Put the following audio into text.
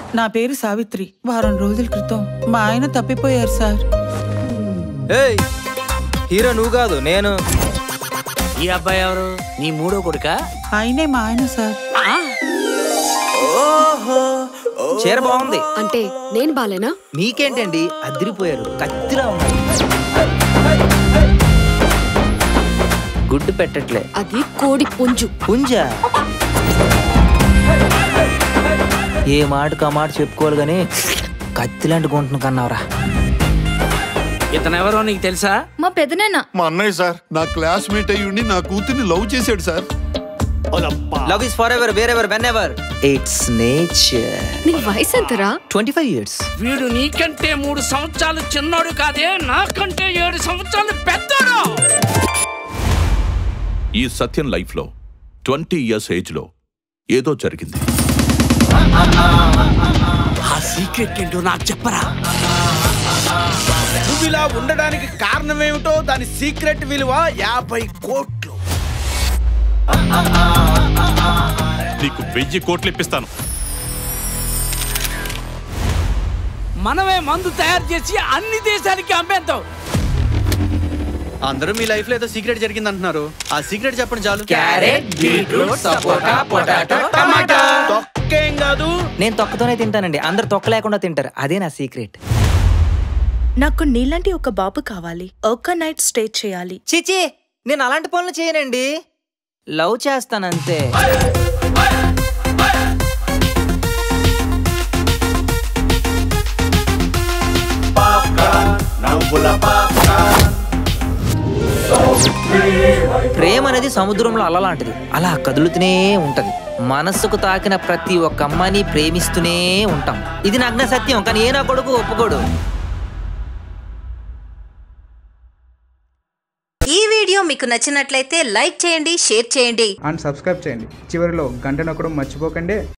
నా పేరు సావిత్రి వారం రోజుల క్రితం మా ఆయన తప్పిపోయారు సార్ ఏయ్ హీరో నువ్వు కాదు నేను ఈ అబ్బాయి ఎవరు నీ మూడో కొడుక ఆయనే మా ఆయన సార్ చీర బాగుంది అంటే నేను బాలేనా మీకేంటండి అదిరిపోయారు కత్తిలా ఉన్నారు గుడ్డు పెట్టట్లే అది కోడి పుంజు పుంజా ఏ మాటకు ఆ మాట చెప్పుకోవాలి కానీ కత్తిలాంటి గుంటను కన్నావరా ఇతను ఎవరో నీకు తెలుసా మా పెదనాన్న మా అన్నయ్య సార్ నా క్లాస్మేట్ అయ్యి ఉండి నా కూతుర్ని లవ్ చేశాడు sir love is forever wherever whenever it's nature నీ వయసు ఎంతరా ట్వంటీ ఫైవ్ ఇయర్స్ వీడు నీకంటే మూడు సంవత్సరాలు చిన్నోడు కాదే నాకంటే ఏడు సంవత్సరాలు పెద్దోడు ఈ సత్యం లైఫ్లో ట్వంటీ ఇయర్స్ ఏజ్లో ఏదో జరిగింది ఆ సీక్రెట్ ఏంటో నాకు చెప్పరా నువ్వు ఇలా ఉండడానికి కారణం ఏమిటో దాని సీక్రెట్ విలువ యాభై కోట్లు నీకు వెయ్యి కోట్లు ఇప్పిస్తాను మనమే మందు తయారు చేసి అన్ని దేశాలకి అమ్మేద్దాం అందరూ మీ లైఫ్ లో ఏదో సీక్రెట్ జరిగింది అంటున్నారు ఆ సీక్రెట్ చెప్పండి చాలు తొక్కేం కాదు నేను తొక్కతోనే తింటానండి అందరు తొక్క లేకుండా తింటారు అదే నా సీక్రెట్ నాకు నీలాంటి ఒక బాబు కావాలి ఒక నైట్ స్టే చేయాలి చిచి నేను అలాంటి పనులు చేయనండి లవ్ చేస్తానంతే ప్రేమ అనేది సముద్రంలో అలలాంటిది అలా కదులుతూనే ఉంటది మనస్సుకు తాకిన ప్రతి ఒక్క అమ్మాయిని ప్రేమిస్తూనే ఉంటాం ఇది నగ్న సత్యం కానీ ఏ నా కొడుకు ఒప్పుకోడు ఈ వీడియో మీకు నచ్చినట్లయితే లైక్ చేయండి షేర్ చేయండి అండ్ సబ్స్క్రైబ్ చేయండి చివరిలో గంట నొక్కడం మర్చిపోకండి